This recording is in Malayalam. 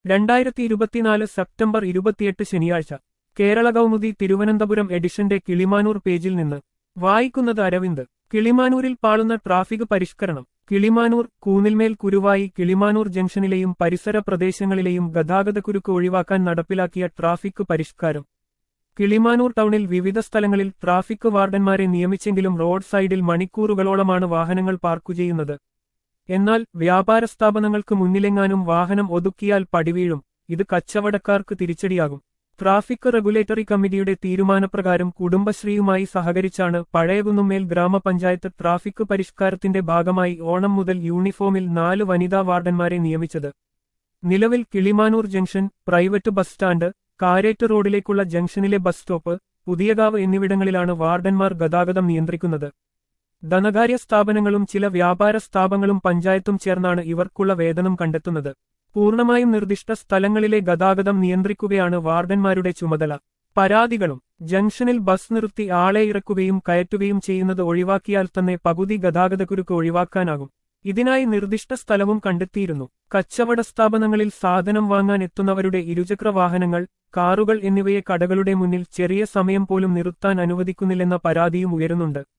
രണ്ടായിരത്തി ഇരുപത്തിനാല് സെപ്റ്റംബർ ഇരുപത്തിയെട്ട് ശനിയാഴ്ച കേരള കൗമുദി തിരുവനന്തപുരം എഡിഷന്റെ കിളിമാനൂർ പേജിൽ നിന്ന് വായിക്കുന്നത് അരവിന്ദ് കിളിമാനൂരിൽ പാളുന്ന ട്രാഫിക് പരിഷ്കരണം കിളിമാനൂർ കൂനിൽമേൽ കുരുവായി കിളിമാനൂർ ജംഗ്ഷനിലെയും പരിസര പ്രദേശങ്ങളിലെയും ഗതാഗതക്കുരുക്ക് ഒഴിവാക്കാൻ നടപ്പിലാക്കിയ ട്രാഫിക് പരിഷ്കാരം കിളിമാനൂർ ടൗണിൽ വിവിധ സ്ഥലങ്ങളിൽ ട്രാഫിക് വാർഡന്മാരെ നിയമിച്ചെങ്കിലും റോഡ് സൈഡിൽ മണിക്കൂറുകളോളമാണ് വാഹനങ്ങൾ പാർക്കു ചെയ്യുന്നത് എന്നാൽ വ്യാപാര സ്ഥാപനങ്ങൾക്ക് മുന്നിലെങ്ങാനും വാഹനം ഒതുക്കിയാൽ പടിവീഴും ഇത് കച്ചവടക്കാർക്ക് തിരിച്ചടിയാകും ട്രാഫിക് റെഗുലേറ്ററി കമ്മിറ്റിയുടെ തീരുമാനപ്രകാരം കുടുംബശ്രീയുമായി സഹകരിച്ചാണ് പഴയകുന്നുമേൽ ഗ്രാമപഞ്ചായത്ത് ട്രാഫിക് പരിഷ്കാരത്തിന്റെ ഭാഗമായി ഓണം മുതൽ യൂണിഫോമിൽ നാല് വനിതാ വാർഡന്മാരെ നിയമിച്ചത് നിലവിൽ Kilimanoor junction private bus stand Karettu റോഡിലേക്കുള്ള ജംഗ്ഷനിലെ ബസ് സ്റ്റോപ്പ് പുതിയകാവ് എന്നിവിടങ്ങളിലാണ് വാർഡന്മാർ ഗതാഗതം നിയന്ത്രിക്കുന്നത് ധനകാര്യ സ്ഥാപനങ്ങളും ചില വ്യാപാര സ്ഥാപനങ്ങളും പഞ്ചായത്തും ചേർന്നാണ് ഇവർക്കുള്ള വേതനം കണ്ടെത്തുന്നത് പൂർണ്ണമായും നിർദ്ദിഷ്ട സ്ഥലങ്ങളിലെ ഗതാഗതം നിയന്ത്രിക്കുകയാണ് വാർഡന്മാരുടെ ചുമതല പരാതികളും ജംഗ്ഷനിൽ ബസ് നിർത്തി ആളെ ഇറക്കുകയും കയറ്റുകയും ചെയ്യുന്നത് ഒഴിവാക്കിയാൽ തന്നെ പകുതി ഗതാഗതക്കുരുക്ക് ഒഴിവാക്കാനാകും ഇതിനായി നിർദ്ദിഷ്ട സ്ഥലവും കണ്ടെത്തിയിരുന്നു കച്ചവട സ്ഥാപനങ്ങളിൽ സാധനം വാങ്ങാൻ എത്തുന്നവരുടെ ഇരുചക്ര വാഹനങ്ങൾ കാറുകൾ എന്നിവയെ കടകളുടെ മുന്നിൽ ചെറിയ സമയം പോലും നിർത്താൻ അനുവദിക്കുന്നില്ലെന്ന പരാതിയും ഉയരുന്നുണ്ട്